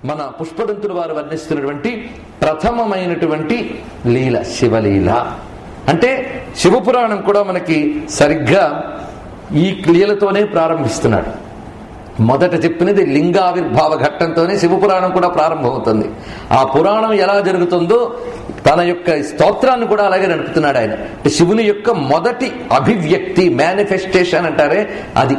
మన పుష్పదంతుల వారు వర్ణిస్తున్నటువంటి ప్రథమమైనటువంటి లీల శివలీల అంటే శివపురాణం కూడా మనకి సరిగ్గా ఈ లీలతోనే ప్రారంభిస్తున్నాడు మొదట చెప్పినది లింగావిర్భావ ఘట్టంతోనే శివపురాణం కూడా ప్రారంభమవుతుంది ఆ పురాణం ఎలా జరుగుతుందో తన యొక్క స్తోత్రాన్ని కూడా అలాగే నడుపుతున్నాడు ఆయన అంటే శివుని యొక్క మొదటి అభివ్యక్తి మేనిఫెస్టేషన్ అంటారే అది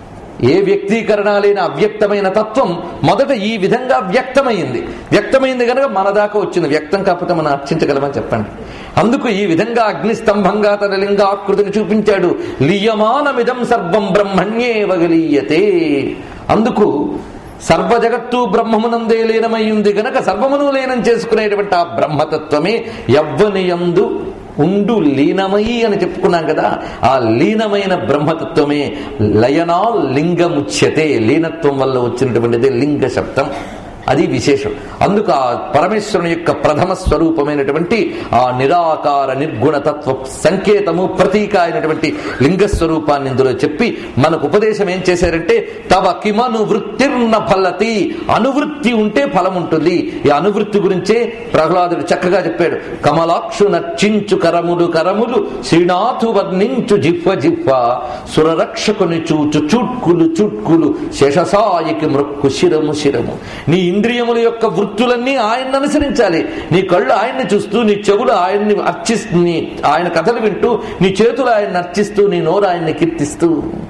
ఏ వ్యక్తీకరణ లేని అవ్యక్తమైన తత్వం మొదట ఈ విధంగా వ్యక్తమైంది వ్యక్తమైంది కనుక మన దాకా వచ్చింది వ్యక్తం కాకపోతే మనం అర్చించగలమని చెప్పండి అందుకు ఈ విధంగా అగ్నిస్తంభంగా తన లింగాకృతిని చూపించాడు లీయమానమిదం సర్వం బ్రహ్మణ్యే వగలీయతే అందుకు సర్వ జగత్తు బ్రహ్మమునందే లీనమై ఉంది గనక సర్వమును లీనం చేసుకునేటువంటి ఆ బ్రహ్మతత్వమే యవ్వనియందు ఉండు లీనమయి అని చెప్పుకున్నాం కదా ఆ లీనమైన బ్రహ్మతత్వమే లయనా లింగముచ్యతే లీనత్వం వల్ల వచ్చినటువంటిది లింగ శబ్దం అది విశేషం అందుకు ఆ పరమేశ్వరుని యొక్క ప్రథమ స్వరూపమైనటువంటి ఆ నిరాకార నిర్గుణ తత్వ సంకేతము ప్రతీక అయినటువంటి లింగ స్వరూపాన్ని ఇందులో చెప్పి మనకు ఉపదేశం ఏం చేశారంటే తవ కిమను వృత్తిర్న ఫలతి అనువృత్తి ఉంటే ఫలం ఉంటుంది ఈ అనువృత్తి గురించే ప్రహ్లాదుడు చక్కగా చెప్పాడు కమలాక్షు నర్చించు కరములు కరములు శ్రీనాథు వర్ణించు జిహ్వ జిహ్వ సురరక్షకుని చూచు చుట్కులు చుట్కులు శేషసాయికి మృక్కు శిరము శిరము నీ ఇంద్రియముల యొక్క వృత్తులన్నీ ఆయన్ని అనుసరించాలి నీ కళ్ళు ఆయన్ని చూస్తూ నీ చెవులు ఆయన్ని అర్చిస్తూ నీ ఆయన కథలు వింటూ నీ చేతులు ఆయన్ని అర్చిస్తూ నీ నోరు ఆయన్ని కీర్తిస్తూ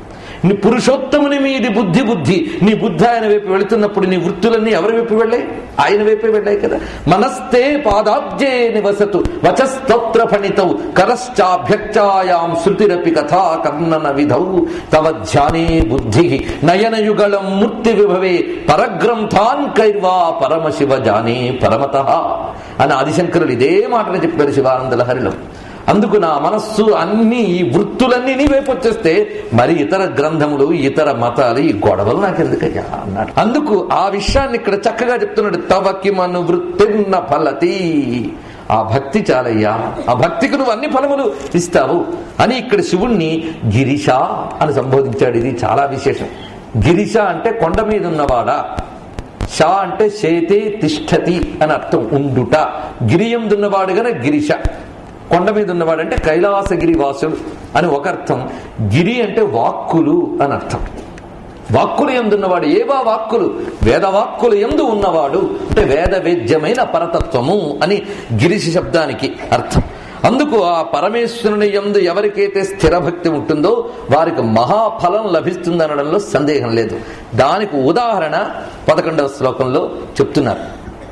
నీ పురుషోత్తముని మీది బుద్ధి బుద్ధి నీ బుద్ధి ఆయన వైపు వెళుతున్నప్పుడు నీ వృత్తులన్నీ ఎవరి వైపు వెళ్ళాయి ఆయన వైపే వెళ్ళాయి కదా మనస్తే పాదాబ్జే నివసతు వచస్తోత్ర ఫణితౌ కరశ్చాభ్యక్చాయాం శృతిరపి కథా కర్ణన విధౌ తవ ధ్యానే బుద్ధి నయనయుగళం మూర్తి విభవే పరగ్రంథాన్ కైర్వా పరమశివ జానే పరమత అని ఆదిశంకరులు ఇదే మాటలు చెప్పారు శివానంద లహరిలో అందుకు నా మనస్సు అన్ని ఈ వృత్తులన్నీ నీ వైపు వచ్చేస్తే మరి ఇతర గ్రంథములు ఇతర మతాలు ఈ గొడవలు నాకెందుకయ్యా అన్నాడు అందుకు ఆ విషయాన్ని ఇక్కడ చక్కగా చెప్తున్నాడు తవకి మను వృత్తిన్న ఫలతి ఆ భక్తి చాలయ్యా ఆ భక్తికి నువ్వు అన్ని ఫలములు ఇస్తావు అని ఇక్కడ శివుణ్ణి గిరిష అని సంబోధించాడు ఇది చాలా విశేషం గిరిష అంటే కొండ మీద ఉన్నవాడా షా అంటే శేతే తిష్టతి అని అర్థం ఉండుట గిరియం దున్నవాడు గన గిరిష కొండ మీద ఉన్నవాడు అంటే కైలాసగిరి వాసుడు అని ఒక అర్థం గిరి అంటే వాక్కులు అని అర్థం వాక్కులు ఎందున్నవాడు ఏవా వాక్కులు వేద వాక్కులు ఎందు ఉన్నవాడు అంటే వేద వేద్యమైన పరతత్వము అని గిరిశి శబ్దానికి అర్థం అందుకు ఆ పరమేశ్వరుని ఎందు ఎవరికైతే స్థిర భక్తి ఉంటుందో వారికి మహాఫలం లభిస్తుందనడంలో సందేహం లేదు దానికి ఉదాహరణ పదకొండవ శ్లోకంలో చెప్తున్నారు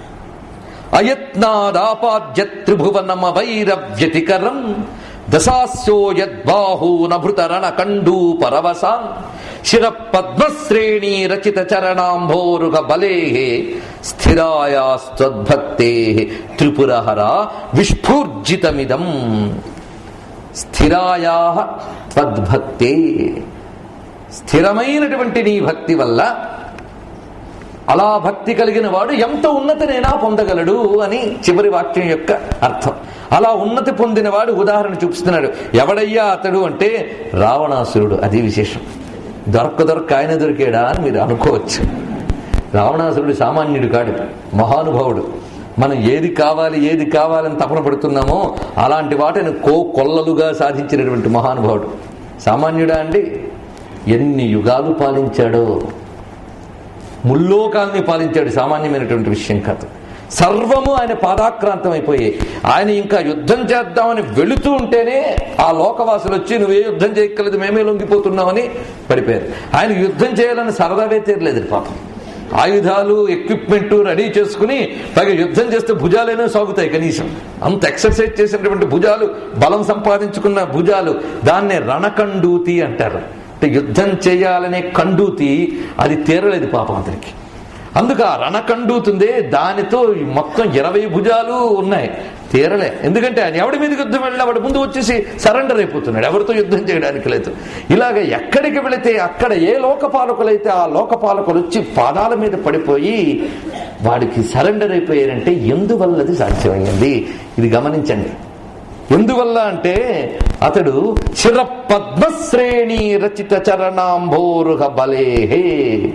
అయత్నాదాపాద్య త్రిభువనమ వైరవ్యతికరం దశాస్యో యద్బాహూనభృతరణ కండూ పరవసాన్ శిర పద్మశ్రేణీ రచిత చరణాంభోరుగ బలే స్థిరాయాస్త్వద్భక్తే త్రిపురహర విస్ఫూర్జితమిదం స్థిరాయా త్వద్భక్తే స్థిరమైనటువంటి నీ భక్తి వల్ల అలా భక్తి కలిగిన వాడు ఎంత ఉన్నతినైనా పొందగలడు అని చివరి వాక్యం యొక్క అర్థం అలా ఉన్నతి పొందినవాడు ఉదాహరణ చూపిస్తున్నాడు ఎవడయ్యా అతడు అంటే రావణాసురుడు అది విశేషం దొరక్క దొరక్క ఆయన దొరికాడా అని మీరు అనుకోవచ్చు రావణాసురుడు సామాన్యుడు కాడు మహానుభావుడు మనం ఏది కావాలి ఏది కావాలని తపన పడుతున్నామో అలాంటి వాటిని కో కొల్లలుగా సాధించినటువంటి మహానుభావుడు సామాన్యుడా అండి ఎన్ని యుగాలు పాలించాడో ముల్లోకాల్ని పాలించాడు సామాన్యమైనటువంటి విషయం కాదు సర్వము ఆయన పాదాక్రాంతం అయిపోయాయి ఆయన ఇంకా యుద్ధం చేద్దామని వెళుతూ ఉంటేనే ఆ లోకవాసులు వచ్చి నువ్వే యుద్ధం చేయక్కలేదు మేమే లొంగిపోతున్నామని పడిపోయారు ఆయన యుద్ధం చేయాలని సరదావే తీరలేదు పాపం ఆయుధాలు ఎక్విప్మెంట్ రెడీ చేసుకుని పైగా యుద్ధం చేస్తే భుజాలైనా సాగుతాయి కనీసం అంత ఎక్సర్సైజ్ చేసినటువంటి భుజాలు బలం సంపాదించుకున్న భుజాలు దాన్నే రణకండూతి అంటారు అంటే యుద్ధం చేయాలనే కండూతి అది తీరలేదు పాపం అతనికి అందుకు ఆ రణకండూతుందే దానితో ఈ మొత్తం ఇరవై భుజాలు ఉన్నాయి తీరలే ఎందుకంటే ఆయన ఎవడి మీద యుద్ధం వెళ్ళినా వాడు ముందు వచ్చేసి సరెండర్ అయిపోతున్నాడు ఎవరితో యుద్ధం చేయడానికి లేదు ఇలాగ ఎక్కడికి వెళితే అక్కడ ఏ లోకపాలకులైతే ఆ లోకపాలకులు వచ్చి పాదాల మీద పడిపోయి వాడికి సరెండర్ అయిపోయారంటే ఎందువల్లది సాధ్యమైంది ఇది గమనించండి ఎందువల్ల అంటే అతడు చిర పద్మశ్రేణి రచిత చరణాంభోరుహ బలేహే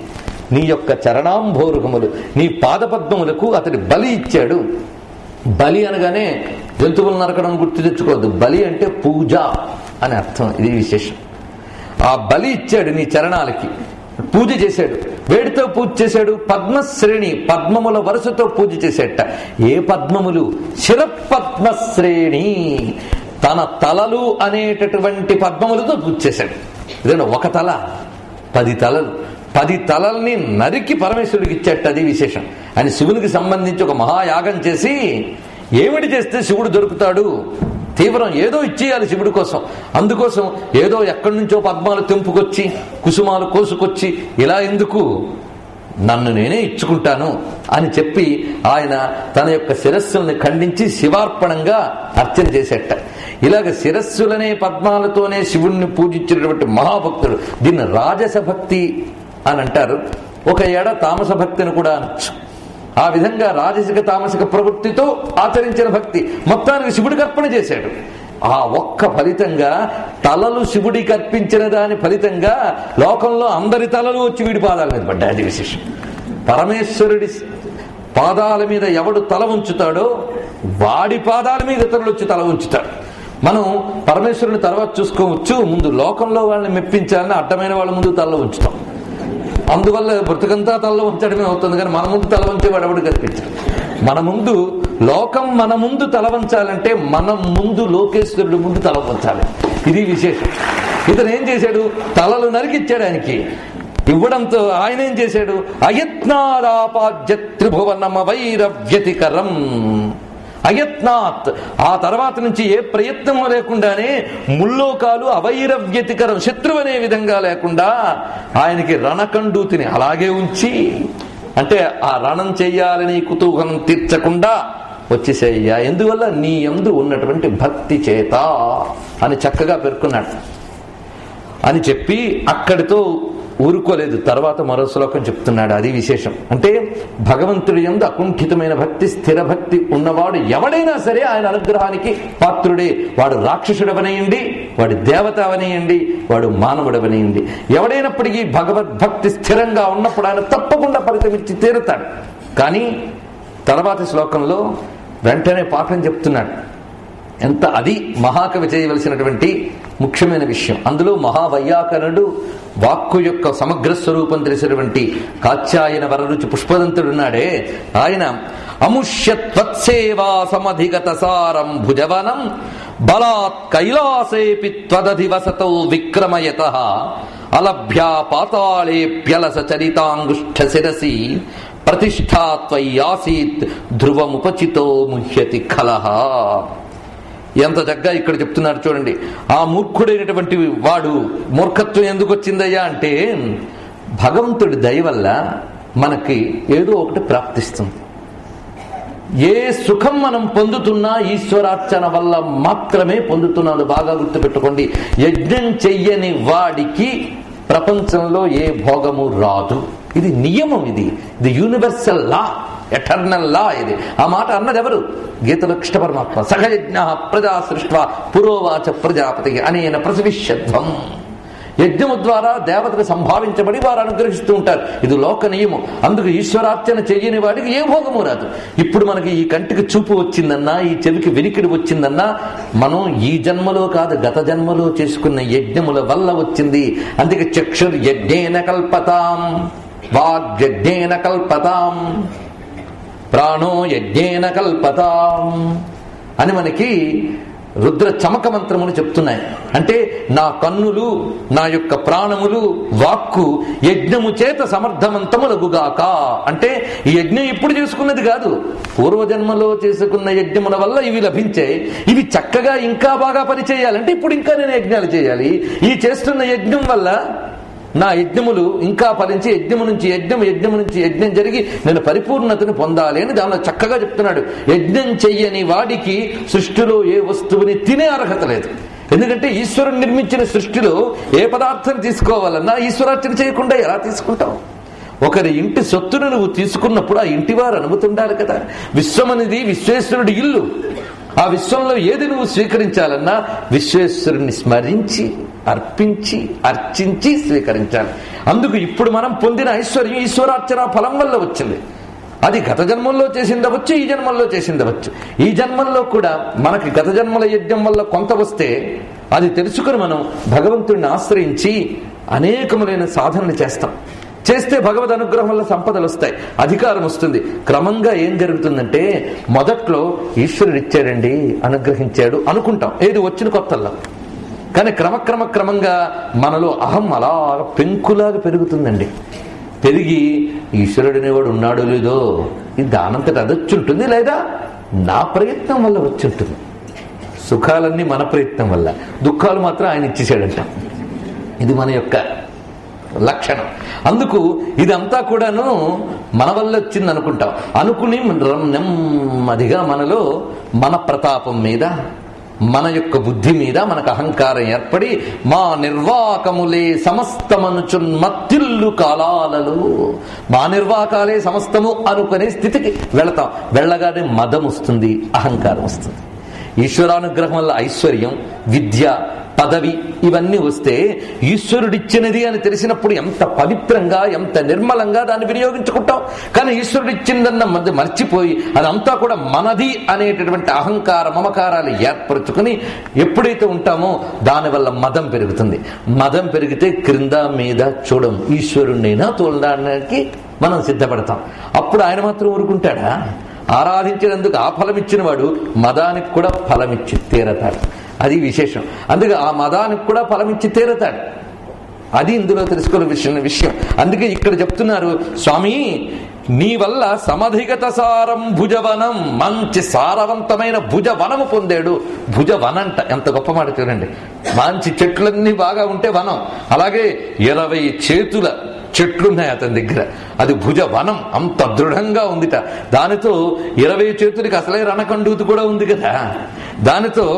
నీ యొక్క చరణాంభోరుగములు నీ పాదపద్మములకు అతడి బలి ఇచ్చాడు బలి అనగానే జంతువులు నరకడం గుర్తు తెచ్చుకోవద్దు బలి అంటే పూజ అని అర్థం ఇది విశేషం ఆ బలి ఇచ్చాడు నీ చరణాలకి పూజ చేశాడు వేడితో పూజ చేశాడు పద్మశ్రేణి పద్మముల వరుసతో పూజ చేసేట ఏ పద్మములు శిరపద్మశ్రేణి తన తలలు అనేటటువంటి పద్మములతో పూజ చేశాడు ఇదండి ఒక తల పది తలలు పది తలల్ని నరికి పరమేశ్వరుడికి ఇచ్చేట అది విశేషం అని శివునికి సంబంధించి ఒక మహాయాగం చేసి ఏమిటి చేస్తే శివుడు దొరుకుతాడు తీవ్రం ఏదో ఇచ్చేయాలి శివుడి కోసం అందుకోసం ఏదో ఎక్కడి నుంచో పద్మాలు తెంపుకొచ్చి కుసుమాలు కోసుకొచ్చి ఇలా ఎందుకు నన్ను నేనే ఇచ్చుకుంటాను అని చెప్పి ఆయన తన యొక్క శిరస్సుల్ని ఖండించి శివార్పణంగా అర్చన చేసేట ఇలాగ శిరస్సులనే పద్మాలతోనే శివుణ్ణి పూజించినటువంటి మహాభక్తుడు దీన్ని రాజస భక్తి అని అంటారు ఒక ఏడ తామస భక్తిని కూడా అనొచ్చు ఆ విధంగా రాజసిక తామసిక ప్రవృత్తితో ఆచరించిన భక్తి మొత్తానికి శివుడికి అర్పణ చేశాడు ఆ ఒక్క ఫలితంగా తలలు శివుడికి అర్పించిన దాని ఫలితంగా లోకంలో అందరి తలలు వచ్చి వీడి పాదాల మీద పడ్డాయి అది విశేషం పరమేశ్వరుడి పాదాల మీద ఎవడు తల ఉంచుతాడో వాడి పాదాల మీద ఇతరులు వచ్చి తల ఉంచుతాడు మనం పరమేశ్వరుని తర్వాత చూసుకోవచ్చు ముందు లోకంలో వాళ్ళని మెప్పించాలని అడ్డమైన వాళ్ళ ముందు తల ఉంచుతాం అందువల్ల బ్రతుకంతా తల ఉంచడమే అవుతుంది కానీ మన ముందు తల వంచేవాడు ఎవడు కనిపించాడు మన ముందు లోకం మన ముందు తల వంచాలంటే మనం ముందు లోకేశ్వరుడు ముందు తల వంచాలి ఇది విశేషం ఇతను ఏం చేశాడు తలలు నరికిచ్చాడు ఆయనకి ఇవ్వడంతో ఆయన ఏం చేశాడు అయత్నారాపాద్య త్రిభువనమ వైరవ్యతికరం అయత్నాత్ ఆ తర్వాత నుంచి ఏ ప్రయత్నము లేకుండానే ముల్లోకాలు అవైరవ్యతికరం శత్రువు అనే విధంగా లేకుండా ఆయనకి రణకండూతిని అలాగే ఉంచి అంటే ఆ రణం చెయ్యాలని కుతూహలం తీర్చకుండా వచ్చేసేయ్యా ఎందువల్ల నీ ఎందు ఉన్నటువంటి భక్తి చేత అని చక్కగా పేర్కొన్నాడు అని చెప్పి అక్కడితో ఊరుకోలేదు తర్వాత మరో శ్లోకం చెప్తున్నాడు అది విశేషం అంటే భగవంతుడి ఎందు అకుంఠితమైన భక్తి స్థిర భక్తి ఉన్నవాడు ఎవడైనా సరే ఆయన అనుగ్రహానికి పాత్రుడే వాడు రాక్షసుడవనేయండి వాడు దేవత అవనేయండి వాడు మానవుడవనేయండి ఎవడైనప్పటికీ భగవద్భక్తి స్థిరంగా ఉన్నప్పుడు ఆయన తప్పకుండా ఫలితమిచ్చి తీరుతాడు కానీ తర్వాత శ్లోకంలో వెంటనే పాఠం చెప్తున్నాడు ఎంత అది మహాకవి చేయవలసినటువంటి ముఖ్యమైన విషయం అందులో మహావైయాకరణుడు వాక్కు యొక్క సమగ్ర స్వరూపం తెలిసినటువంటి కాత్యాయన వరరుచి పుష్పదంతుడున్నాడే ఆయన అముష్యత్వత్సేవా సమధిగత సారం భుజవనం బలాత్ కైలాసేపి త్వదధివసతౌ విక్రమయత అలభ్యా పాతాళేప్యలస చరితాంగుష్ఠ శిరసి ప్రతిష్టాత్వయాసీత్ ధ్రువముపచితో ముహ్యతి కలహ ఎంత చక్కగా ఇక్కడ చెప్తున్నారు చూడండి ఆ మూర్ఖుడైనటువంటి వాడు మూర్ఖత్వం ఎందుకు వచ్చిందయ్యా అంటే భగవంతుడి దయ వల్ల మనకి ఏదో ఒకటి ప్రాప్తిస్తుంది ఏ సుఖం మనం పొందుతున్నా ఈశ్వరార్చన వల్ల మాత్రమే పొందుతున్నాను బాగా గుర్తుపెట్టుకోండి యజ్ఞం చెయ్యని వాడికి ప్రపంచంలో ఏ భోగము రాదు ఇది నియమం ఇది ఇది యూనివర్సల్ లా ఎటర్నల్ లా ఇది ఆ మాట అన్నది ఎవరు గీతలో కృష్ణ పరమాత్మ సహయజ్ఞ ప్రజా సృష్ట పురోవాచ ప్రజాపతి అనేన ప్రసవిష్యధ్వం యజ్ఞము ద్వారా దేవతకు సంభావించబడి వారు అనుగ్రహిస్తూ ఉంటారు ఇది లోక నియమం అందుకు ఈశ్వరార్చన చెయ్యని వాడికి ఏ భోగము రాదు ఇప్పుడు మనకి ఈ కంటికి చూపు వచ్చిందన్నా ఈ చెవికి వెనికిడి వచ్చిందన్నా మనం ఈ జన్మలో కాదు గత జన్మలో చేసుకున్న యజ్ఞముల వల్ల వచ్చింది అందుకే చక్షుర్ యజ్ఞేన కల్పతాం వాగ్యజ్ఞేన కల్పతాం ప్రాణో యజ్ఞేన కల్పతాం అని మనకి రుద్ర చమక మంత్రములు చెప్తున్నాయి అంటే నా కన్నులు నా యొక్క ప్రాణములు వాక్కు యజ్ఞము చేత సమర్థవంతములగుగాక అంటే ఈ యజ్ఞం ఇప్పుడు చేసుకున్నది కాదు పూర్వజన్మలో చేసుకున్న యజ్ఞముల వల్ల ఇవి లభించాయి ఇవి చక్కగా ఇంకా బాగా పనిచేయాలంటే ఇప్పుడు ఇంకా నేను యజ్ఞాలు చేయాలి ఈ చేస్తున్న యజ్ఞం వల్ల నా యజ్ఞములు ఇంకా ఫలించి యజ్ఞము నుంచి యజ్ఞం యజ్ఞము నుంచి యజ్ఞం జరిగి నేను పరిపూర్ణతను పొందాలి అని దానిలో చక్కగా చెప్తున్నాడు యజ్ఞం చెయ్యని వాడికి సృష్టిలో ఏ వస్తువుని తినే అర్హత లేదు ఎందుకంటే ఈశ్వరుడు నిర్మించిన సృష్టిలో ఏ పదార్థం తీసుకోవాలన్నా ఈశ్వరార్చన చేయకుండా ఎలా తీసుకుంటావు ఒకరి ఇంటి సొత్తును నువ్వు తీసుకున్నప్పుడు ఆ ఇంటి వారు అనుమతుండాలి కదా విశ్వమనిది విశ్వేశ్వరుడి ఇల్లు ఆ విశ్వంలో ఏది నువ్వు స్వీకరించాలన్నా విశ్వేశ్వరుని స్మరించి అర్పించి అర్చించి స్వీకరించాలి అందుకు ఇప్పుడు మనం పొందిన ఐశ్వర్యం ఈశ్వరార్చన ఫలం వల్ల వచ్చింది అది గత జన్మల్లో చేసిందవచ్చు ఈ జన్మల్లో చేసిందవచ్చు ఈ జన్మల్లో కూడా మనకి గత జన్మల యజ్ఞం వల్ల కొంత వస్తే అది తెలుసుకుని మనం భగవంతుడిని ఆశ్రయించి అనేకములైన సాధనలు చేస్తాం చేస్తే భగవద్ అనుగ్రహం వల్ల సంపదలు వస్తాయి అధికారం వస్తుంది క్రమంగా ఏం జరుగుతుందంటే మొదట్లో ఈశ్వరుడు ఇచ్చాడండి అనుగ్రహించాడు అనుకుంటాం ఏది వచ్చిన కొత్తల్లో కానీ క్రమక్రమ క్రమంగా మనలో అహం అలా పెంకులాగా పెరుగుతుందండి పెరిగి ఈశ్వరుడు అనేవాడు ఉన్నాడో లేదో ఇది దానంతట అదొచ్చి ఉంటుంది లేదా నా ప్రయత్నం వల్ల వచ్చి ఉంటుంది సుఖాలన్నీ మన ప్రయత్నం వల్ల దుఃఖాలు మాత్రం ఆయన ఇచ్చేసాడంట ఇది మన యొక్క లక్షణం అందుకు ఇదంతా కూడాను మన వల్ల వచ్చింది అనుకుంటాం అనుకుని రం- నెమ్మదిగా మనలో మన ప్రతాపం మీద మన యొక్క బుద్ధి మీద మనకు అహంకారం ఏర్పడి మా నిర్వాకములే సమస్తమనుచున్ మత్తిల్లు కాలాలలో మా నిర్వాకాలే సమస్తము అనుకునే స్థితికి వెళతాం వెళ్ళగానే మదం వస్తుంది అహంకారం వస్తుంది ఈశ్వరానుగ్రహం వల్ల ఐశ్వర్యం విద్య పదవి ఇవన్నీ వస్తే ఈశ్వరుడిచ్చినది అని తెలిసినప్పుడు ఎంత పవిత్రంగా ఎంత నిర్మలంగా దాన్ని వినియోగించుకుంటాం కానీ ఈశ్వరుడిచ్చిందన్న మధ్య మర్చిపోయి అదంతా కూడా మనది అనేటటువంటి అహంకార మమకారాలు ఏర్పరచుకుని ఎప్పుడైతే ఉంటామో దానివల్ల మదం పెరుగుతుంది మదం పెరిగితే క్రింద మీద చూడం ఈశ్వరుణ్ణైనా తోలడానికి మనం సిద్ధపడతాం అప్పుడు ఆయన మాత్రం ఊరుకుంటాడా ఆరాధించినందుకు ఆ ఫలం ఇచ్చిన వాడు మదానికి కూడా ఫలం ఇచ్చి తీరతాడు అది విశేషం అందుకే ఆ మదానికి కూడా ఫలం ఇచ్చి తీరతాడు అది ఇందులో తెలుసుకున్న విషయం విషయం అందుకే ఇక్కడ చెప్తున్నారు స్వామి నీ వల్ల సమధిగత సారం భుజవనం మంచి సారవంతమైన భుజవనము పొందాడు భుజవనంట ఎంత గొప్ప మాట చూడండి మంచి చెట్లన్నీ బాగా ఉంటే వనం అలాగే ఇరవై చేతుల చెట్లున్నాయి అతని దగ్గర అది భుజ వనం అంత దృఢంగా ఉందిట దానితో ఇరవై చేతులకి అసలే రణకండూతి కూడా ఉంది కదా దానితో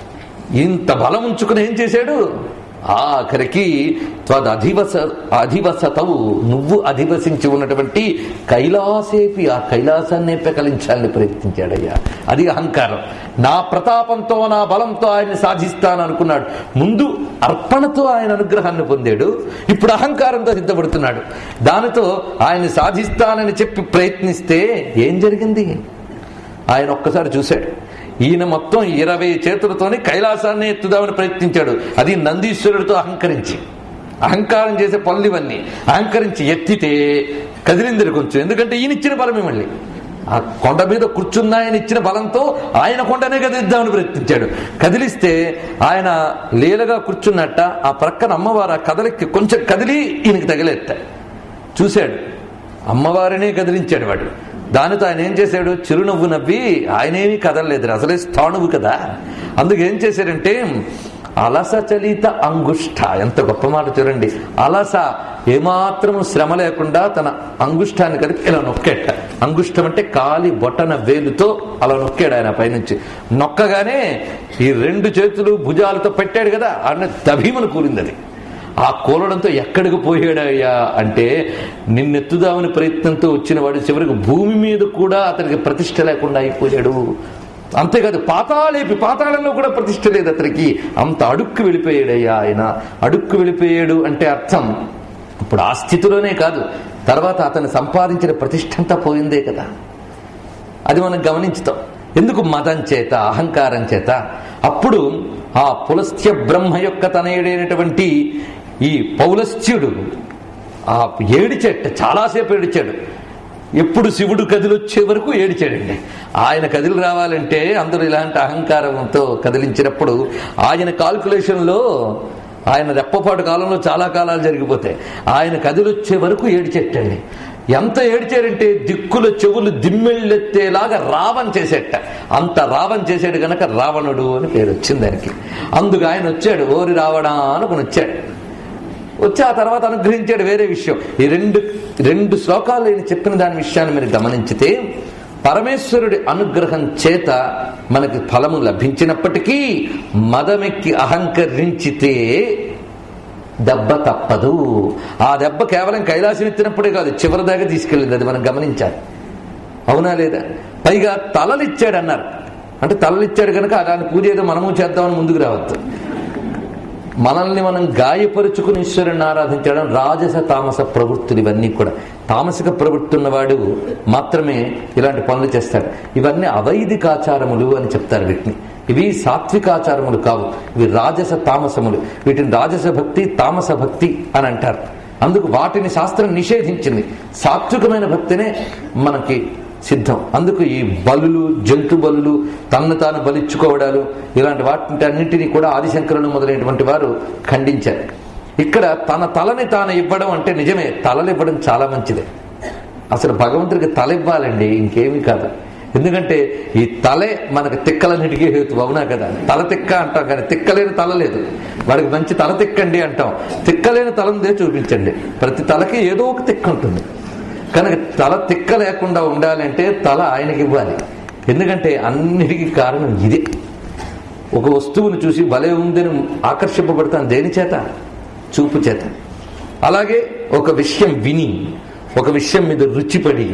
ఇంత బలం ఉంచుకుని ఏం చేశాడు ఆఖరికి త్వదధివస అధివసతవు నువ్వు అధివసించి ఉన్నటువంటి కైలాసేపి ఆ కైలాసాన్ని పెకలించాలని ప్రయత్నించాడయ్యా అది అహంకారం నా ప్రతాపంతో నా బలంతో ఆయన్ని సాధిస్తాను అనుకున్నాడు ముందు అర్పణతో ఆయన అనుగ్రహాన్ని పొందాడు ఇప్పుడు అహంకారంతో సిద్ధపడుతున్నాడు దానితో ఆయన సాధిస్తానని చెప్పి ప్రయత్నిస్తే ఏం జరిగింది ఆయన ఒక్కసారి చూశాడు ఈయన మొత్తం ఇరవై చేతులతోని కైలాసాన్ని ఎత్తుదామని ప్రయత్నించాడు అది నందీశ్వరుడితో అహంకరించి అహంకారం చేసే పనులు ఇవన్నీ అహంకరించి ఎత్తితే కదిలిందిరి కొంచెం ఎందుకంటే ఈయన ఇచ్చిన బలమే మళ్ళీ ఆ కొండ మీద కూర్చున్న ఆయన ఇచ్చిన బలంతో ఆయన కొండనే కదిలిద్దామని ప్రయత్నించాడు కదిలిస్తే ఆయన లీలగా కూర్చున్నట్ట ఆ ప్రక్కన అమ్మవారు ఆ కదలికి కొంచెం కదిలి ఈయనకి తగిలేత్త చూశాడు అమ్మవారినే కదిలించాడు వాడు దానితో ఆయన ఏం చేశాడు చిరునవ్వు నవ్వి ఆయనేమీ కదలలేదు అసలే స్థాణువు కదా అందుకు ఏం చేశాడంటే అలస చలిత అంగుష్ట ఎంత గొప్ప మాట చూడండి అలస ఏమాత్రము శ్రమ లేకుండా తన అంగుష్టాన్ని కలిపి ఇలా నొక్కేట అంగుష్టం అంటే కాలి బొటన వేలుతో అలా నొక్కాడు ఆయన పైనుంచి నొక్కగానే ఈ రెండు చేతులు భుజాలతో పెట్టాడు కదా ఆయన దభీమను కూలింది అది ఆ కూలడంతో ఎక్కడికి పోయాడయ్యా అంటే నిన్నెత్తుదామని ప్రయత్నంతో వచ్చిన వాడు చివరికి భూమి మీద కూడా అతనికి ప్రతిష్ట లేకుండా అయిపోయాడు అంతేకాదు పాతాళేపి పాతాళంలో కూడా ప్రతిష్ట లేదు అతనికి అంత అడుక్కు వెళ్ళిపోయాడయ్యా ఆయన అడుక్కు వెళ్ళిపోయాడు అంటే అర్థం ఇప్పుడు ఆ స్థితిలోనే కాదు తర్వాత అతను సంపాదించిన ప్రతిష్ట అంతా పోయిందే కదా అది మనం గమనించుతాం ఎందుకు మదం చేత అహంకారం చేత అప్పుడు ఆ పులస్త్య బ్రహ్మ యొక్క తనయుడైనటువంటి ఈ పౌలస్త్యుడు ఆ ఏడిచెట్ట చాలాసేపు ఏడిచాడు ఎప్పుడు శివుడు కదిలొచ్చే వరకు ఏడిచాడండి ఆయన కదిలి రావాలంటే అందరూ ఇలాంటి అహంకారంతో కదిలించినప్పుడు ఆయన కాల్కులేషన్లో ఆయన రెప్పపాటు కాలంలో చాలా కాలాలు జరిగిపోతాయి ఆయన కదిలొచ్చే వరకు ఏడిచెట్టండి ఎంత ఏడిచారంటే దిక్కుల చెవులు దిమ్మెళ్ళెత్తేలాగా రావణ్ చేసేట అంత రావణ్ చేసాడు గనక రావణుడు అని పేరు వచ్చింది దానికి అందుకు ఆయన వచ్చాడు ఓరి రావణా అనుకుని వచ్చాడు వచ్చి ఆ తర్వాత అనుగ్రహించాడు వేరే విషయం ఈ రెండు రెండు శ్లోకాలు నేను చెప్పిన దాని విషయాన్ని మీరు గమనించితే పరమేశ్వరుడి అనుగ్రహం చేత మనకి ఫలము లభించినప్పటికీ మదమెక్కి అహంకరించితే దెబ్బ తప్పదు ఆ దెబ్బ కేవలం కైలాసం ఎత్తినప్పుడే కాదు చివరి దాకా తీసుకెళ్ళింది అది మనం గమనించాలి అవునా లేదా పైగా తలలిచ్చాడు అన్నారు అంటే తలలిచ్చాడు కనుక అలాంటి పూజ ఏదో మనము చేద్దామని ముందుకు రావద్దు మనల్ని మనం గాయపరుచుకుని ఈశ్వరుని ఆరాధించడం రాజస తామస ప్రవృత్తులు ఇవన్నీ కూడా తామసిక ప్రవృత్తి ఉన్నవాడు మాత్రమే ఇలాంటి పనులు చేస్తాడు ఇవన్నీ అవైదికాచారములు అని చెప్తారు వీటిని ఇవి సాత్వికాచారములు కావు ఇవి రాజస తామసములు వీటిని రాజస భక్తి తామస భక్తి అని అంటారు అందుకు వాటిని శాస్త్రం నిషేధించింది సాత్వికమైన భక్తినే మనకి సిద్ధం అందుకు ఈ బలులు జంతు బలులు తన్ను తాను బలిచ్చుకోవడాలు ఇలాంటి వాటి అన్నింటినీ కూడా ఆదిశంకరులు మొదలైనటువంటి వారు ఖండించారు ఇక్కడ తన తలని తాను ఇవ్వడం అంటే నిజమే తలలు ఇవ్వడం చాలా మంచిదే అసలు భగవంతుడికి తల ఇవ్వాలండి ఇంకేమీ కాదు ఎందుకంటే ఈ తలే మనకు తిక్కలన్నిటికీ హేతు అవునా కదా తల తిక్క అంటాం కానీ తిక్కలేని తల లేదు వాడికి మంచి తల తిక్కండి అంటాం తిక్కలేని తలందే చూపించండి ప్రతి తలకి ఏదో ఒక తిక్క ఉంటుంది కనుక తల తిక్క లేకుండా ఉండాలంటే తల ఆయనకి ఇవ్వాలి ఎందుకంటే అన్నిటికీ కారణం ఇదే ఒక వస్తువును చూసి భలే ఉందని ఆకర్షింపబడతాను దేని చేత చూపు చేత అలాగే ఒక విషయం విని ఒక విషయం మీద రుచిపడి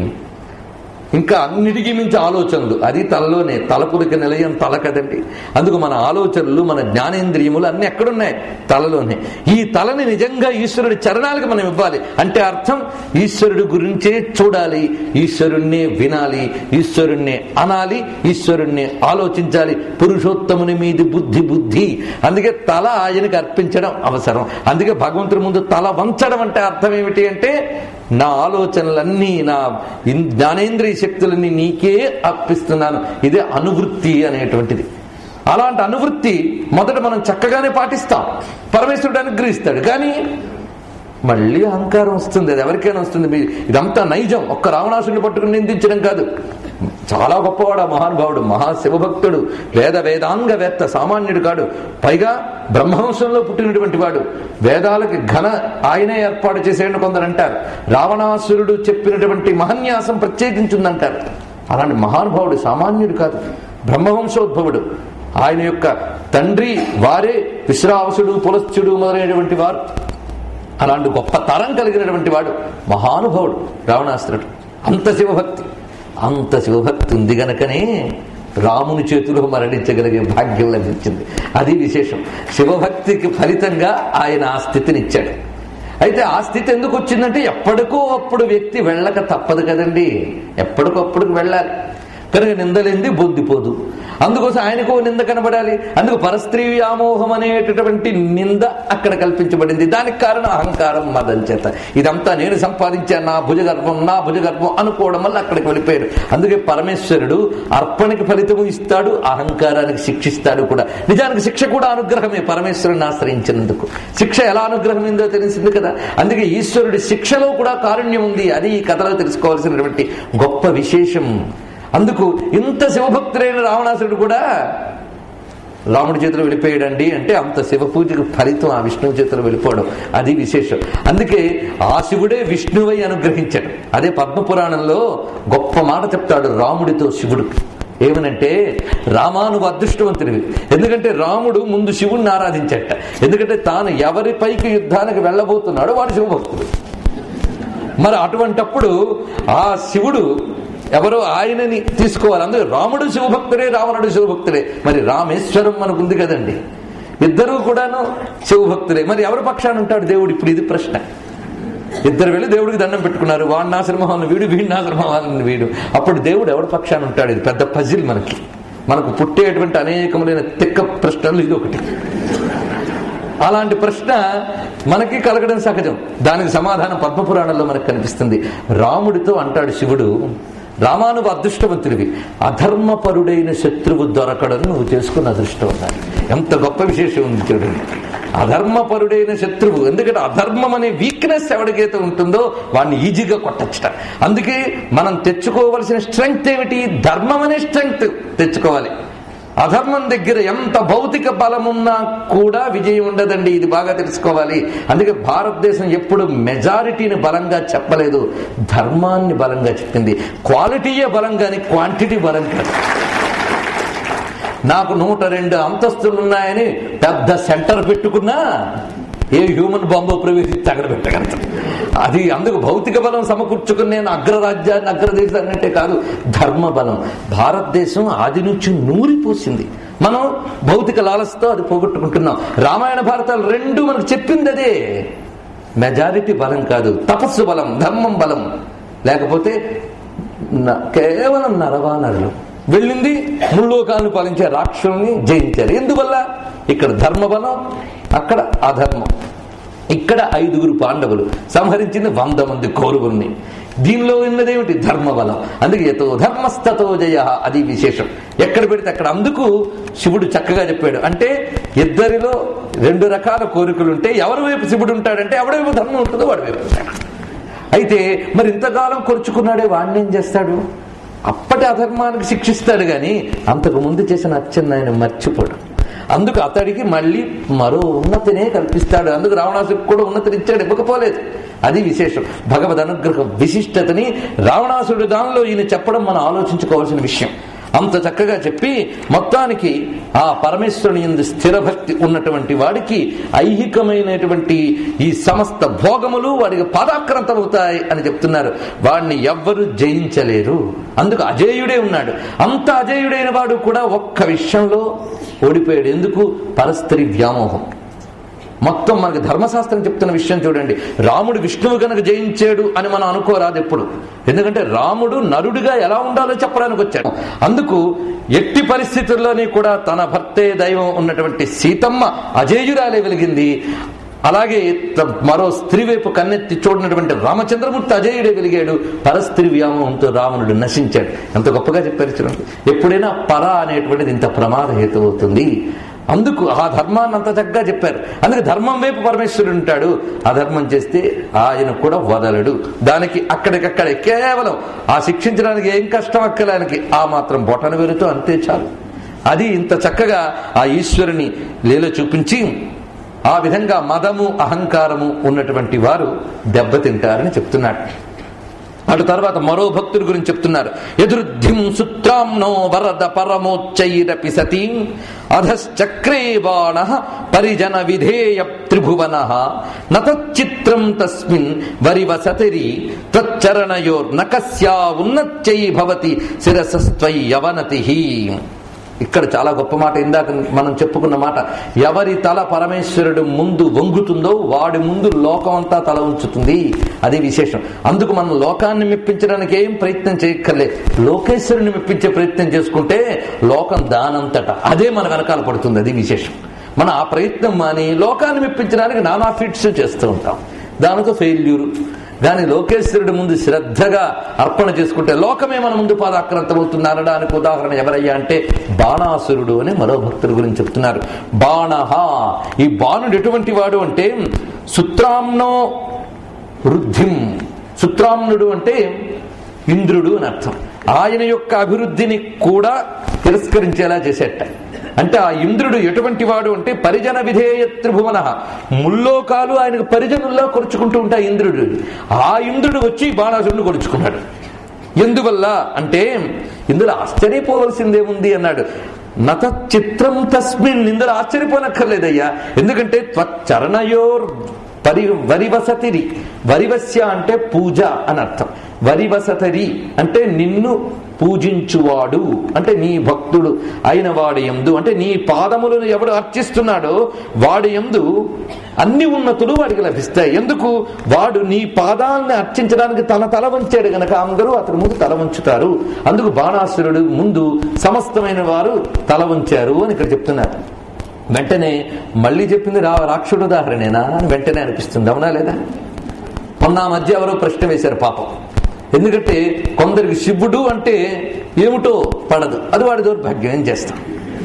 ఇంకా అన్నిటికీ మించి ఆలోచనలు అది తలలోనే తలపులకి నిలయం తల కదండి అందుకు మన ఆలోచనలు మన జ్ఞానేంద్రియములు అన్ని ఎక్కడున్నాయి తలలోనే ఈ తలని నిజంగా ఈశ్వరుడి చరణాలకు మనం ఇవ్వాలి అంటే అర్థం ఈశ్వరుడు గురించే చూడాలి ఈశ్వరుణ్ణే వినాలి ఈశ్వరుణ్ణే అనాలి ఈశ్వరుణ్ణి ఆలోచించాలి పురుషోత్తముని మీది బుద్ధి బుద్ధి అందుకే తల ఆయనకి అర్పించడం అవసరం అందుకే భగవంతుడి ముందు తల వంచడం అంటే అర్థం ఏమిటి అంటే నా ఆలోచనలన్నీ నా ఇన్- జ్ఞానేంద్రియ శక్తులన్నీ నీకే అర్పిస్తున్నాను ఇదే అనువృత్తి అనేటువంటిది అలాంటి అనువృత్తి మొదట మనం చక్కగానే పాటిస్తాం పరమేశ్వరుడు అనుగ్రహిస్తాడు కానీ మళ్ళీ అహంకారం వస్తుంది అది ఎవరికైనా వస్తుంది మీ- ఇదంతా నైజం ఒక్క రావణాసుని పట్టుకుని నిందించడం కాదు చాలా గొప్పవాడు ఆ మహానుభావుడు మహాశివభక్తుడు వేద వేదాంగవేత్త సామాన్యుడు కాడు పైగా బ్రహ్మవంశంలో పుట్టినటువంటి వాడు వేదాలకి ఘన ఆయనే ఏర్పాటు చేసేయండి కొందరు అంటారు రావణాసురుడు చెప్పినటువంటి మహన్యాసం ప్రత్యేకించిందంటారు అలాంటి మహానుభావుడు సామాన్యుడు కాదు బ్రహ్మవంశోద్భవుడు ఆయన యొక్క తండ్రి వారే విశ్రావసుడు పులశ్చుడు మొదలైనటువంటి వారు అలాంటి గొప్ప తరం కలిగినటువంటి వాడు మహానుభావుడు రావణాసురుడు అంత శివభక్తి అంత శివభక్తి ఉంది గనకనే రాముని చేతిలో మరణించగలిగే భాగ్యం లభించింది అది విశేషం శివభక్తికి ఫలితంగా ఆయన ఆ స్థితినిచ్చాడు అయితే ఆ స్థితి ఎందుకు వచ్చిందంటే ఎప్పటికో అప్పుడు వ్యక్తి వెళ్ళక తప్పదు కదండి ఎప్పటికప్పుడు వెళ్ళాలి కనుక నిందలేంది బొద్దిపోదు అందుకోసం ఆయనకు నింద కనబడాలి అందుకు పరస్త్రీ వ్యామోహం అనేటటువంటి నింద అక్కడ కల్పించబడింది దానికి కారణం అహంకారం మదం చేత ఇదంతా నేను సంపాదించాను నా భుజగర్భం నా భుజగర్భం అనుకోవడం వల్ల అక్కడికి వెళ్ళిపోయాడు అందుకే పరమేశ్వరుడు అర్పణకి ఫలితము ఇస్తాడు అహంకారానికి శిక్షిస్తాడు కూడా నిజానికి శిక్ష కూడా అనుగ్రహమే పరమేశ్వరుని ఆశ్రయించినందుకు శిక్ష ఎలా అనుగ్రహమైందో తెలిసింది కదా అందుకే ఈశ్వరుడి శిక్షలో కూడా కారుణ్యం ఉంది అది ఈ కథలో తెలుసుకోవాల్సినటువంటి గొప్ప విశేషం అందుకు ఇంత శివభక్తుడైన రావణాసురుడు కూడా రాముడి చేతిలో వెళ్ళిపోయాడండి అంటే అంత శివ పూజకు ఫలితం ఆ విష్ణువు చేతిలో వెళ్ళిపోవడం అది విశేషం అందుకే ఆ శివుడే విష్ణువై అనుగ్రహించాడు అదే పద్మపురాణంలో గొప్ప మాట చెప్తాడు రాముడితో శివుడు ఏమనంటే రామా నువ్వు అదృష్టవంతుడివి ఎందుకంటే రాముడు ముందు శివుణ్ణి ఆరాధించట ఎందుకంటే తాను ఎవరిపైకి యుద్ధానికి వెళ్ళబోతున్నాడో వాడు శివభక్తుడు మరి అటువంటప్పుడు ఆ శివుడు ఎవరో ఆయనని తీసుకోవాలి అందుకే రాముడు శివభక్తుడే రావణుడు శివభక్తుడే మరి రామేశ్వరం మనకు ఉంది కదండి ఇద్దరు కూడాను శివభక్తుడే మరి ఎవరి పక్షాన ఉంటాడు దేవుడు ఇప్పుడు ఇది ప్రశ్న ఇద్దరు వెళ్ళి దేవుడికి దండం పెట్టుకున్నారు వాడిని నాశ్రమహాలను వీడు వీడి నాశ్రమహాలను వీడు అప్పుడు దేవుడు ఎవరి పక్షాన ఉంటాడు ఇది పెద్ద పజిల్ మనకి మనకు పుట్టేటువంటి అనేకములైన తిక్క ప్రశ్నలు ఇది ఒకటి అలాంటి ప్రశ్న మనకి కలగడం సహజం దానికి సమాధానం పద్మపురాణంలో మనకు కనిపిస్తుంది రాముడితో అంటాడు శివుడు రామా నువ్వు అదృష్టవంతుడివి అధర్మపరుడైన శత్రువు దొరకడం నువ్వు చేసుకున్న అదృష్టం అన్నాడు ఎంత గొప్ప విశేషం ఉంది చూడండి అధర్మపరుడైన శత్రువు ఎందుకంటే అధర్మం అనే వీక్నెస్ ఎవరికైతే ఉంటుందో వాడిని ఈజీగా కొట్టచ్చట అందుకే మనం తెచ్చుకోవలసిన స్ట్రెంగ్త్ ఏమిటి ధర్మం అనే స్ట్రెంగ్త్ తెచ్చుకోవాలి అధర్మం దగ్గర ఎంత భౌతిక బలమున్నా కూడా విజయం ఉండదండి ఇది బాగా తెలుసుకోవాలి అందుకే భారతదేశం ఎప్పుడు మెజారిటీని బలంగా చెప్పలేదు ధర్మాన్ని బలంగా చెప్పింది క్వాలిటీయే బలం కానీ క్వాంటిటీ బలం కాదు నాకు నూట రెండు అంతస్తులు ఉన్నాయని పెద్ద సెంటర్ పెట్టుకున్నా ఏ హ్యూమన్ బాంబు ప్రవేశించి అక్కడ పెట్టగలుగుతాం అది అందుకు భౌతిక బలం సమకూర్చుకుని నేను అగ్రరాజ్యాన్ని అగ్రదేశాన్ని అంటే కాదు ధర్మ బలం భారతదేశం ఆది నుంచి నూరిపోసింది మనం భౌతిక లాలసతో అది పోగొట్టుకుంటున్నాం రామాయణ భారతాలు రెండు మనకు చెప్పింది అదే మెజారిటీ బలం కాదు తపస్సు బలం ధర్మం బలం లేకపోతే న- కేవలం నరవానరులు వెళ్ళింది ముల్లోకాలను పాలించే రాక్షసుల్ని జయించారు ఎందువల్ల ఇక్కడ ధర్మబలం అక్కడ అధర్మం ఇక్కడ ఐదుగురు పాండవులు సంహరించింది వంద మంది కౌరవుల్ని దీనిలో ఉన్నదేమిటి ధర్మబలం అందుకే ఎతో ధర్మస్తతో జయ అది విశేషం ఎక్కడ పెడితే అక్కడ అందుకు శివుడు చక్కగా చెప్పాడు అంటే ఇద్దరిలో రెండు రకాల కోరికలు ఉంటే ఎవరి వైపు శివుడు ఉంటాడంటే ఎవడి వైపు ధర్మం ఉంటుందో వాడి వైపు ఉంటాడు అయితే మరి ఇంతకాలం కొరుచుకున్నాడే వాడిని ఏం చేస్తాడు అప్పటి అధర్మానికి శిక్షిస్తాడు గాని అంతకు ముందు చేసిన అత్యంత ఆయన మర్చిపోడు అందుకు అతడికి మళ్ళీ మరో ఉన్నతినే కల్పిస్తాడు అందుకు రావణాసుడికి కూడా ఉన్నతిని ఇచ్చాడు ఇవ్వకపోలేదు అది విశేషం భగవద్ అనుగ్రహ విశిష్టతని రావణాసుడి దానిలో ఈయన చెప్పడం మనం ఆలోచించుకోవాల్సిన విషయం అంత చక్కగా చెప్పి మొత్తానికి ఆ పరమేశ్వరుని ఎందు స్థిర భక్తి ఉన్నటువంటి వాడికి ఐహికమైనటువంటి ఈ సమస్త భోగములు వాడికి పాదాక్రాంతమవుతాయి అని చెప్తున్నారు వాడిని ఎవ్వరు జయించలేరు అందుకు అజేయుడే ఉన్నాడు అంత అజేయుడైన వాడు కూడా ఒక్క విషయంలో ఓడిపోయాడు ఎందుకు పరస్త్రీ వ్యామోహం మొత్తం మనకి ధర్మశాస్త్రం చెప్తున్న విషయం చూడండి రాముడు విష్ణువు గనక జయించాడు అని మనం అనుకోరాదు ఎప్పుడు ఎందుకంటే రాముడు నరుడిగా ఎలా ఉండాలో చెప్పడానికి వచ్చాడు అందుకు ఎట్టి పరిస్థితుల్లోని కూడా తన భర్తే దైవం ఉన్నటువంటి సీతమ్మ అజేయురాలే వెలిగింది అలాగే త- మరో స్త్రీ వైపు కన్నెత్తి చూడనటువంటి రామచంద్రమూర్తి అజేయుడే వెలిగాడు పరస్త్రీ వ్యామోహంతో రావణుడు నశించాడు ఎంత గొప్పగా చెప్పారు చూడండి ఎప్పుడైనా పర అనేటువంటిది ఇంత ప్రమాద హేతు అవుతుంది అందుకు ఆ ధర్మాన్ని అంత చక్కగా చెప్పారు అందుకే ధర్మం వైపు పరమేశ్వరుడు ఉంటాడు అధర్మం చేస్తే ఆయన కూడా వదలడు దానికి అక్కడికక్కడే కేవలం ఆ శిక్షించడానికి ఏం కష్టం అక్కడానికి ఆ మాత్రం బొటన వెలుతో అంతే చాలు అది ఇంత చక్కగా ఆ ఈశ్వరుని లీల చూపించి ఆ విధంగా మదము అహంకారము ఉన్నటువంటి వారు దెబ్బతింటారని చెప్తున్నాడు అటు తర్వాత మరో భక్తుడి గురించి చెప్తున్నారు ఎదురుద్ధిం సుత్రాంనో వరద పరమోచ్చైరపి సతీం అధశ్చక్రే బాణ పరిజన విధేయ త్రిభువన నతచిత్రం తస్మిన్ వరివసతిరి తచ్చరణయోర్నకస్యా ఉన్నచ్చై భవతి శిరసస్త్వై యవనతి ఇక్కడ చాలా గొప్ప మాట ఇందాక మనం చెప్పుకున్న మాట ఎవరి తల పరమేశ్వరుడు ముందు వంగుతుందో వాడి ముందు లోకం అంతా తల ఉంచుతుంది అది విశేషం అందుకు మనం లోకాన్ని మెప్పించడానికి ఏం ప్రయత్నం చేయక్కర్లే లోకేశ్వరుని మెప్పించే ప్రయత్నం చేసుకుంటే లోకం దానంతట అదే మన వెనకాల పడుతుంది అది విశేషం మనం ఆ ప్రయత్నం మాని లోకాన్ని మెప్పించడానికి నానా ఫిట్స్ చేస్తూ ఉంటాం దానితో ఫెయిల్యూరు దాని లోకేశ్వరుడి ముందు శ్రద్ధగా అర్పణ చేసుకుంటే లోకమే మన ముందు పాదాక్రాంతమవుతుంది అనడానికి ఉదాహరణ ఎవరయ్యా అంటే బాణాసురుడు అని మరో భక్తుడి గురించి చెప్తున్నారు బాణహ ఈ బాణుడు ఎటువంటి వాడు అంటే సుత్రాంనో వృద్ధిం సుత్రామ్నుడు అంటే ఇంద్రుడు అని అర్థం ఆయన యొక్క అభివృద్ధిని కూడా తిరస్కరించేలా చేసేట అంటే ఆ ఇంద్రుడు ఎటువంటి వాడు అంటే పరిజన విధేయ త్రిభువన ముల్లోకాలు ఆయనకు పరిజనుల్లో కొరుచుకుంటూ ఉంటాయి ఇంద్రుడు ఆ ఇంద్రుడు వచ్చి బాణాసురుడు కొరుచుకున్నాడు ఎందువల్ల అంటే ఇందులో ఆశ్చర్యపోవలసిందేముంది అన్నాడు నత చిత్రం తస్మిన్ ఇందులో ఆశ్చర్యపోనక్కర్లేదయ్యా ఎందుకంటే త్వచ్చరణయోర్ పరి వరివసతిరి వరివస్య అంటే పూజ అని అర్థం వరివసతరి అంటే నిన్ను పూజించువాడు అంటే నీ భక్తుడు అయిన వాడి ఎందు అంటే నీ పాదములను ఎవడు అర్చిస్తున్నాడో వాడి ఎందు అన్ని ఉన్నతులు వాడికి లభిస్తాయి ఎందుకు వాడు నీ పాదాలను అర్చించడానికి తన తల వంచాడు గనక అందరూ అతని ముందు తల వంచుతారు అందుకు బాణాసురుడు ముందు సమస్తమైన వారు తల వంచారు అని ఇక్కడ చెప్తున్నారు వెంటనే మళ్ళీ చెప్పింది రా రాక్షుడు ఉదాహరణేనా అని వెంటనే అనిపిస్తుంది అవునా లేదా మొన్న ఆ మధ్య ఎవరో ప్రశ్న వేశారు పాపం ఎందుకంటే కొందరికి శివుడు అంటే ఏమిటో పడదు అది వాడి దౌర్భాగ్యం ఏం చేస్తాం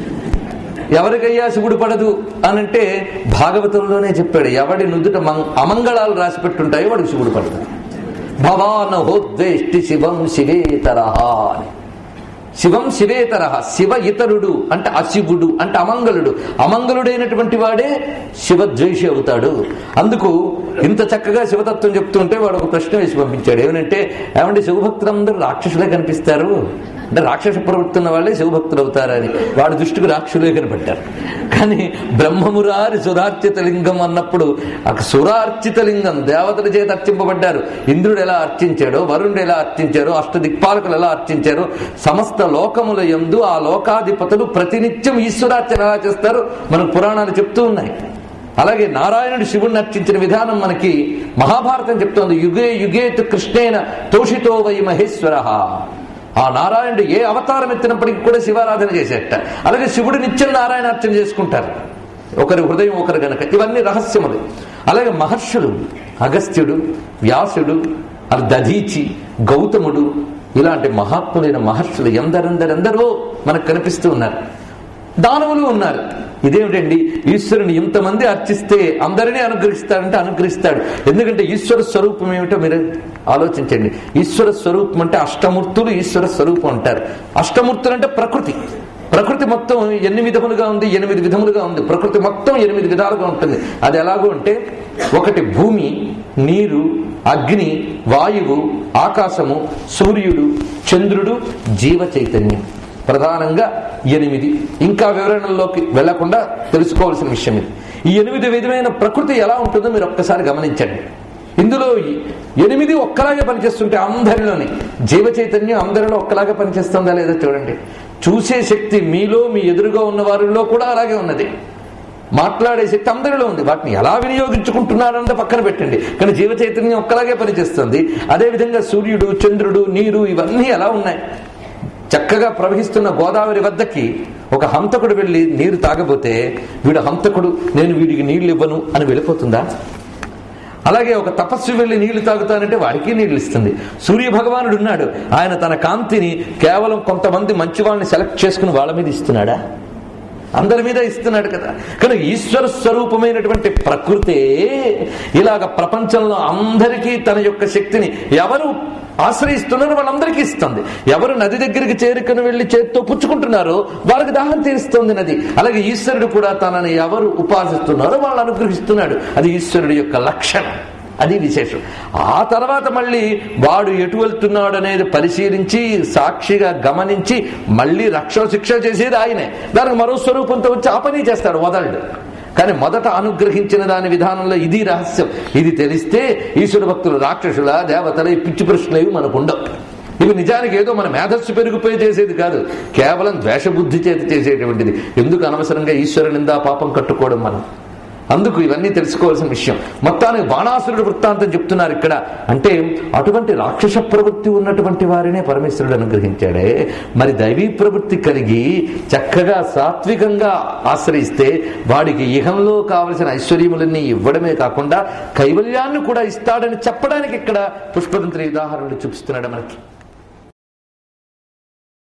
ఎవరికయ్యా శివుడు పడదు అని అంటే భాగవతంలోనే చెప్పాడు ఎవడి నుదుట మం- అమంగళాలు రాసి పెట్టుంటాయో వాడికి శివుడు పడదు భవాన హోద్వేష్టి శివం శివేతరహ అని శివం శివేతర శివ ఇతరుడు అంటే అశివుడు అంటే అమంగళుడు అమంగళుడైనటువంటి వాడే శివద్వేషి అవుతాడు అందుకు ఇంత చక్కగా శివతత్వం చెప్తుంటే వాడు ఒక ప్రశ్న వేసి పంపించాడు ఏమనంటే ఏమంటే శివభక్తులందరూ రాక్షసులే కనిపిస్తారు అంటే రాక్షస ప్రవృత్తి ఉన్న వాళ్ళే శివభక్తులు అవుతారని వాడి దృష్టికి రాక్షసులే కనపడ్డారు కానీ బ్రహ్మమురారి సురార్చిత లింగం అన్నప్పుడు ఆ సురార్చిత లింగం దేవతల చేత అర్చింపబడ్డారు ఇంద్రుడు ఎలా అర్చించాడో వరుణుడు ఎలా అర్చించారో అష్టదిక్పాలకులు ఎలా అర్చించారో సమస్త లోకముల యందు ఆ లోకాధిపతులు ప్రతినిత్యం ఈశ్వరార్చన ఎలా చేస్తారో మనకు పురాణాలు చెప్తూ ఉన్నాయి అలాగే నారాయణుడు శివుణ్ణి అర్చించిన విధానం మనకి మహాభారతం చెప్తోంది యుగే యుగేతు కృష్ణేన తోషితో వై మహేశ్వర ఆ నారాయణుడు ఏ అవతారం ఎత్తినప్పటికీ కూడా శివారాధన చేసేట అలాగే శివుడు నిత్యం నారాయణార్చన చేసుకుంటారు ఒకరి హృదయం ఒకరు గనక ఇవన్నీ రహస్యములు అలాగే మహర్షులు అగస్త్యుడు వ్యాసుడు అది దధీచి గౌతముడు ఇలాంటి మహాత్ములైన మహర్షులు ఎందరెందరెందరో మనకు కనిపిస్తూ ఉన్నారు దానవులు ఉన్నారు ఇదేమిటండి ఈశ్వరుని ఇంతమంది అర్చిస్తే అందరినీ అనుగ్రహిస్తాడంటే అనుగ్రహిస్తాడు ఎందుకంటే ఈశ్వర స్వరూపం ఏమిటో మీరు ఆలోచించండి ఈశ్వర స్వరూపం అంటే అష్టమూర్తులు ఈశ్వర స్వరూపం అంటారు అష్టమూర్తులు అంటే ప్రకృతి ప్రకృతి మొత్తం ఎన్ని విధములుగా ఉంది ఎనిమిది విధములుగా ఉంది ప్రకృతి మొత్తం ఎనిమిది విధాలుగా ఉంటుంది అది ఎలాగో అంటే ఒకటి భూమి నీరు అగ్ని వాయువు ఆకాశము సూర్యుడు చంద్రుడు జీవ చైతన్యం ప్రధానంగా ఎనిమిది ఇంకా వివరణల్లోకి వెళ్లకుండా తెలుసుకోవాల్సిన విషయం ఇది ఈ ఎనిమిది విధమైన ప్రకృతి ఎలా ఉంటుందో మీరు ఒక్కసారి గమనించండి ఇందులో ఈ ఎనిమిది ఒక్కలాగే పనిచేస్తుంటే అందరిలోని జీవ చైతన్యం అందరిలో ఒక్కలాగే పనిచేస్తుందా లేదా చూడండి చూసే శక్తి మీలో మీ ఎదురుగా ఉన్న వారిలో కూడా అలాగే ఉన్నది మాట్లాడే శక్తి అందరిలో ఉంది వాటిని ఎలా వినియోగించుకుంటున్నారంటే పక్కన పెట్టండి కానీ జీవ చైతన్యం ఒక్కలాగే పనిచేస్తుంది అదేవిధంగా సూర్యుడు చంద్రుడు నీరు ఇవన్నీ ఎలా ఉన్నాయి చక్కగా ప్రవహిస్తున్న గోదావరి వద్దకి ఒక హంతకుడు వెళ్ళి నీరు తాగబోతే వీడు హంతకుడు నేను వీడికి నీళ్లు ఇవ్వను అని వెళ్ళిపోతుందా అలాగే ఒక తపస్సు వెళ్ళి నీళ్లు తాగుతానంటే వాడికి నీళ్లు ఇస్తుంది సూర్య భగవానుడు ఉన్నాడు ఆయన తన కాంతిని కేవలం కొంతమంది మంచి వాళ్ళని సెలెక్ట్ చేసుకుని వాళ్ళ మీద ఇస్తున్నాడా అందరి మీద ఇస్తున్నాడు కదా కానీ ఈశ్వర స్వరూపమైనటువంటి ప్రకృతే ఇలాగ ప్రపంచంలో అందరికీ తన యొక్క శక్తిని ఎవరు ఆశ్రయిస్తున్నారో వాళ్ళందరికీ ఇస్తుంది ఎవరు నది దగ్గరికి చేరుకుని వెళ్లి చేత్తో పుచ్చుకుంటున్నారో వారికి దాహం తీరుస్తుంది నది అలాగే ఈశ్వరుడు కూడా తనని ఎవరు ఉపాసిస్తున్నారో వాళ్ళు అనుగ్రహిస్తున్నాడు అది ఈశ్వరుడు యొక్క లక్షణం అది విశేషం ఆ తర్వాత మళ్ళీ వాడు ఎటు వెళ్తున్నాడు అనేది పరిశీలించి సాక్షిగా గమనించి మళ్ళీ రక్ష శిక్ష చేసేది ఆయనే దానికి మరో స్వరూపంతో వచ్చి ఆ పని చేస్తాడు వదలడు కానీ మొదట అనుగ్రహించిన దాని విధానంలో ఇది రహస్యం ఇది తెలిస్తే ఈశ్వర భక్తులు రాక్షసుల దేవతల ఈ పిచ్చి ప్రశ్నలు మనకు ఉండవు ఇవి నిజానికి ఏదో మన మేధస్సు పెరిగిపోయి చేసేది కాదు కేవలం ద్వేషబుద్ధి చేతి చేసేటువంటిది ఎందుకు అనవసరంగా ఈశ్వర నిందా పాపం కట్టుకోవడం మనం అందుకు ఇవన్నీ తెలుసుకోవాల్సిన విషయం మొత్తానికి బాణాసురుడు వృత్తాంతం చెప్తున్నారు ఇక్కడ అంటే అటువంటి రాక్షస ప్రవృత్తి ఉన్నటువంటి వారినే పరమేశ్వరుడు అనుగ్రహించాడే మరి దైవీ ప్రవృత్తి కలిగి చక్కగా సాత్వికంగా ఆశ్రయిస్తే వాడికి ఇహంలో కావలసిన ఐశ్వర్యములన్నీ ఇవ్వడమే కాకుండా కైవల్యాన్ని కూడా ఇస్తాడని చెప్పడానికి ఇక్కడ పుష్పదంత్రి ఉదాహరణలు చూపిస్తున్నాడు మనకి